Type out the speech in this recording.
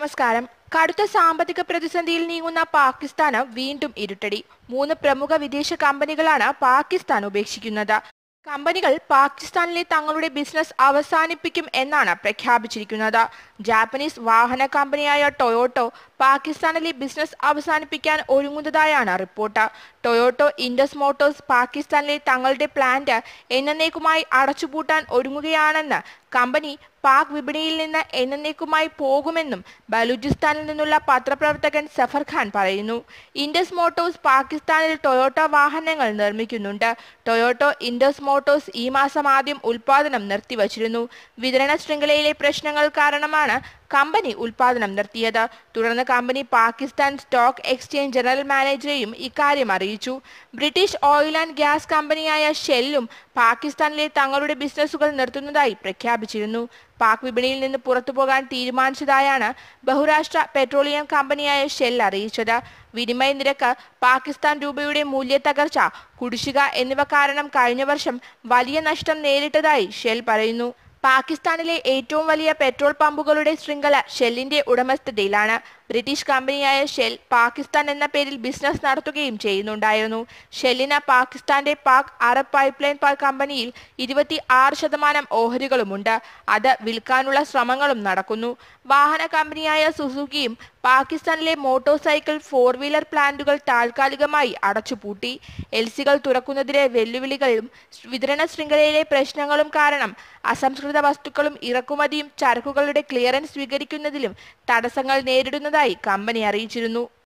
നമസ്കാരം കടുത്ത സാമ്പത്തിക പ്രതിസന്ധിയിൽ നീങ്ങുന്ന പാകിസ്ഥാന് വീണ്ടും ഇരുട്ടടി മൂന്ന് പ്രമുഖ വിദേശ കമ്പനികളാണ് പാകിസ്ഥാൻ ഉപേക്ഷിക്കുന്നത് കമ്പനികൾ പാകിസ്ഥാനിലെ തങ്ങളുടെ ബിസിനസ് അവസാനിപ്പിക്കും എന്നാണ് പ്രഖ്യാപിച്ചിരിക്കുന്നത് ജാപ്പനീസ് വാഹന കമ്പനിയായ ടൊയോട്ടോ പാകിസ്ഥാനിലെ ബിസിനസ് അവസാനിപ്പിക്കാൻ ഒരുങ്ങുന്നതായാണ് റിപ്പോർട്ട് ടൊയോട്ടോ ഇൻഡസ് മോട്ടോഴ്സ് പാകിസ്ഥാനിലെ തങ്ങളുടെ പ്ലാന്റ് എന്നേക്കുമായി അടച്ചുപൂട്ടാൻ ഒരുങ്ങുകയാണെന്ന് കമ്പനി പാക് വിപണിയിൽ നിന്ന് എന്നേക്കുമായി പോകുമെന്നും ബലൂചിസ്ഥാനിൽ നിന്നുള്ള പത്രപ്രവർത്തകൻ സഫർ ഖാൻ പറയുന്നു ഇൻഡസ് മോട്ടോഴ്സ് പാകിസ്ഥാനിൽ ടൊയോട്ടോ വാഹനങ്ങൾ നിർമ്മിക്കുന്നുണ്ട് ടൊയോട്ടോ ഇൻഡസ് മോട്ടോഴ്സ് ഈ മാസം ആദ്യം ഉൽപാദനം നിർത്തിവച്ചിരുന്നു വിതരണ ശൃംഖലയിലെ പ്രശ്നങ്ങൾ കാരണമാണ് കമ്പനി ഉൽപാദനം നിർത്തിയത് തുടർന്ന് company Pakistan stock exchange general മാനേജറെയും ഇക്കാര്യം അറിയിച്ചു ബ്രിട്ടീഷ് ഓയിൽ ആൻഡ് ഗ്യാസ് കമ്പനിയായ ഷെല്ലും പാകിസ്ഥാനിലെ തങ്ങളുടെ ബിസിനസ്സുകൾ നിർത്തുന്നതായി പ്രഖ്യാപിച്ചിരുന്നു പാക് വിപണിയിൽ നിന്ന് പുറത്തു പോകാൻ തീരുമാനിച്ചതായാണ് ബഹുരാഷ്ട്ര പെട്രോളിയം കമ്പനിയായ ഷെൽ അറിയിച്ചത് വിനിമയ നിരക്ക് പാകിസ്ഥാൻ രൂപയുടെ മൂല്യത്തകർച്ച കുടിശ്ശിക എന്നിവ കാരണം കഴിഞ്ഞ വർഷം വലിയ നഷ്ടം നേരിട്ടതായി ഷെൽ പറയുന്നു പാകിസ്ഥാനിലെ ഏറ്റവും വലിയ പെട്രോൾ പമ്പുകളുടെ ശൃംഖല ഷെല്ലിന്റെ ഉടമസ്ഥതയിലാണ് ബ്രിട്ടീഷ് കമ്പനിയായ ഷെൽ പാകിസ്ഥാൻ എന്ന പേരിൽ ബിസിനസ് നടത്തുകയും ചെയ്യുന്നുണ്ടായിരുന്നു ഷെല്ലിന് പാകിസ്ഥാന്റെ പാക് അറബ് പൈപ്പ് ലൈൻ കമ്പനിയിൽ ഇരുപത്തി ആറ് ശതമാനം ഓഹരികളുമുണ്ട് അത് വിൽക്കാനുള്ള ശ്രമങ്ങളും നടക്കുന്നു വാഹന കമ്പനിയായ സുസുക്കിയും പാകിസ്ഥാനിലെ മോട്ടോർ സൈക്കിൾ ഫോർ വീലർ പ്ലാന്റുകൾ താൽക്കാലികമായി അടച്ചുപൂട്ടി എൽ സികൾ തുറക്കുന്നതിലെ വെല്ലുവിളികളും വിതരണ ശൃംഖലയിലെ പ്രശ്നങ്ങളും കാരണം അസംസ്കൃത വസ്തുക്കളും ഇറക്കുമതിയും ചരക്കുകളുടെ ക്ലിയറൻസ് സ്വീകരിക്കുന്നതിലും തടസ്സങ്ങൾ നേരിടുന്നതായി കമ്പനി അറിയിച്ചിരുന്നു